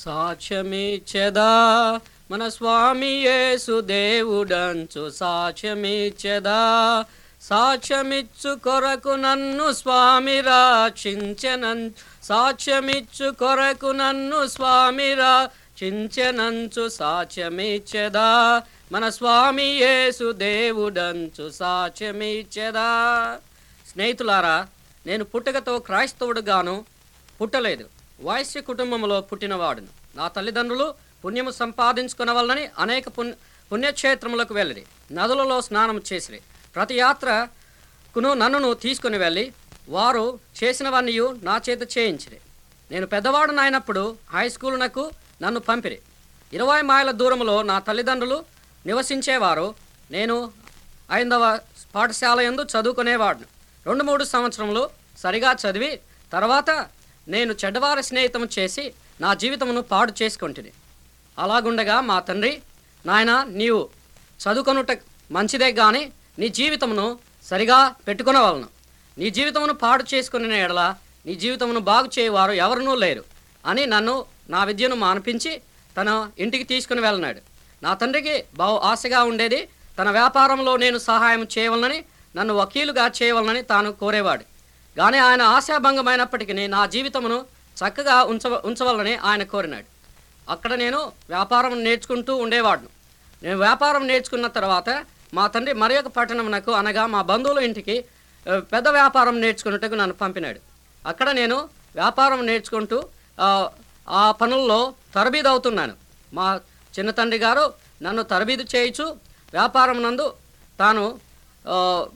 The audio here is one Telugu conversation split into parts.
సాక్ష్యమిచ్చెదా మన స్వామి యేసు దేవుడంచు సాక్ష్యమిచ్చెదా సాక్ష్యమిచ్చు కొరకు నన్ను స్వామి రక్షించెనన్ సాక్ష్యమిచ్చు కొరకు నన్ను స్వామి రక్షించెనంచు సాక్ష్యమిచ్చెదా మన స్వామి యేసు దేవుడంచు సాక్ష్యమిచ్చెదా స్నేహితులారా నేను పుట్టుకతో క్రైస్తవుడుగాను పుట్టలేదు వైశ్య కుటుంబంలో పుట్టినవాడును నా తల్లిదండ్రులు పుణ్యము సంపాదించుకునవలనని అనేక పుణ్య పుణ్యక్షేత్రములకు వెళ్ళిరి నదులలో స్నానం చేసిరి ప్రతి యాత్రకును నన్నును తీసుకుని వెళ్ళి వారు చేసినవన్నీ నా చేత చేయించిరి నేను పెద్దవాడునైనప్పుడు హై స్కూలునకు నన్ను పంపిరి ఇరవై మైళ్ళ దూరంలో నా తల్లిదండ్రులు నివసించేవారు నేను ఐదవ పాఠశాల యందు చదువుకునేవాడిని రెండు మూడు సంవత్సరములు సరిగా చదివి తర్వాత నేను చెడ్డవారి స్నేహితం చేసి నా జీవితమును పాడు చేసుకుంటుంది అలాగుండగా మా తండ్రి నాయన నీవు చదువుకొనుట మంచిదే కానీ నీ జీవితమును సరిగా పెట్టుకునవలను నీ జీవితమును పాడు చేసుకునే ఎడల నీ జీవితమును బాగు చేయవారు ఎవరునూ లేరు అని నన్ను నా విద్యను మానిపించి తన ఇంటికి తీసుకుని వెళ్ళినాడు నా తండ్రికి బహు ఆశగా ఉండేది తన వ్యాపారంలో నేను సహాయం చేయవలనని నన్ను వకీలుగా చేయవలనని తాను కోరేవాడు కానీ ఆయన ఆశాభంగమైనప్పటికీ నా జీవితమును చక్కగా ఉంచ ఉంచవలనని ఆయన కోరినాడు అక్కడ నేను వ్యాపారం నేర్చుకుంటూ ఉండేవాడును నేను వ్యాపారం నేర్చుకున్న తర్వాత మా తండ్రి మరి ఒక పట్టణమునకు అనగా మా బంధువుల ఇంటికి ఆ, పెద్ద వ్యాపారం నేర్చుకున్నట్టుకు నన్ను పంపినాడు అక్కడ నేను వ్యాపారం నేర్చుకుంటూ ఆ, ఆ పనుల్లో తరబీదు అవుతున్నాను మా చిన్న తండ్రి గారు నన్ను తరబీదు చేయించు వ్యాపారం నందు తాను ఆ,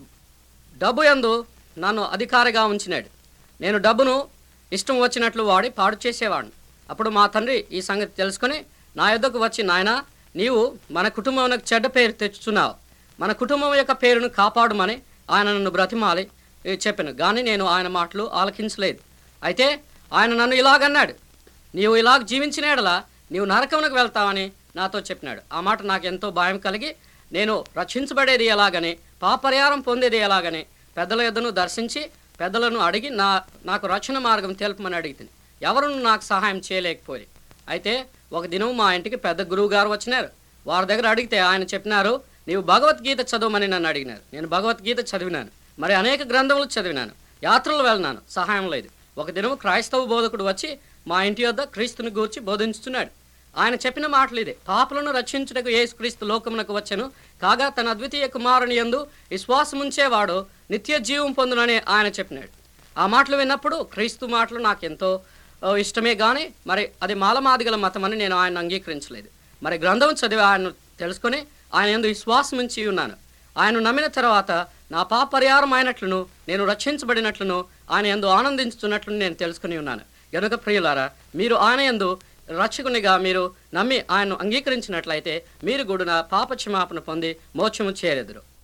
డబ్బు యందు నన్ను అధికారిగా ఉంచినాడు నేను డబ్బును ఇష్టం వచ్చినట్లు వాడి పాడు చేసేవాడిని అప్పుడు మా తండ్రి ఈ సంగతి తెలుసుకొని నా యొద్దకు వచ్చి నాయన నీవు మన కుటుంబంలో చెడ్డ పేరు తెచ్చుచున్నావు మన కుటుంబం యొక్క పేరును కాపాడమని ఆయన నన్ను బ్రతిమాలి ఏ, చెప్పాను కానీ నేను ఆయన మాటలు ఆలకించలేదు అయితే ఆయన నన్ను ఇలాగన్నాడు నీవు ఇలాగ జీవించినేడలా నీవు నరకమునకు వెళ్తావని నాతో చెప్పినాడు ఆ మాట నాకు ఎంతో భయం కలిగి నేను రక్షించబడేది ఎలాగని పాపరిహారం పొందేది ఎలాగని పెద్దల యొద్దను దర్శించి పెద్దలను అడిగి నా నాకు రక్షణ మార్గం తెలుపమని అడిగితే ఎవరు నాకు సహాయం చేయలేకపోయి అయితే ఒక దినం మా ఇంటికి పెద్ద గురువు గారు వచ్చినారు వారి దగ్గర అడిగితే ఆయన చెప్పినారు నీవు భగవద్గీత చదవమని నన్ను అడిగినారు నేను భగవద్గీత చదివినాను మరి అనేక గ్రంథములు చదివినాను యాత్రలు వెళ్ళినాను సహాయం లేదు ఒక దినం క్రైస్తవ బోధకుడు వచ్చి మా ఇంటి వద్ద క్రీస్తుని గూర్చి బోధించుతున్నాడు ఆయన చెప్పిన మాటలు ఇదే పాపులను రక్షించుటకు యేసుక్రీస్తు లోకమునకు వచ్చెను కాగా తన అద్వితీయ కుమారుని యందు విశ్వాసముంచేవాడు నిత్య జీవం పొందునని ఆయన చెప్పినాడు ఆ మాటలు విన్నప్పుడు క్రీస్తు మాటలు నాకు ఎంతో ఆ, ఇష్టమే కానీ మరి అది మాలమాదిగల మతం అని నేను ఆయన అంగీకరించలేదు మరి గ్రంథం చదివి ఆయన తెలుసుకొని ఆయన ఎందు విశ్వాసం ఉంచి ఉన్నాను ఆయన నమ్మిన తర్వాత నా పాప పరిహారం అయినట్లును నేను రక్షించబడినట్లును ఆయన ఎందు ఆనందించుతున్నట్లు నేను తెలుసుకుని ఉన్నాను గనుక ప్రియులారా మీరు ఆయన ఎందు రక్షకునిగా మీరు నమ్మి ఆయన్ను అంగీకరించినట్లయితే మీరు కూడా పాప క్షమాపణ పొంది మోక్షము చేరెదురు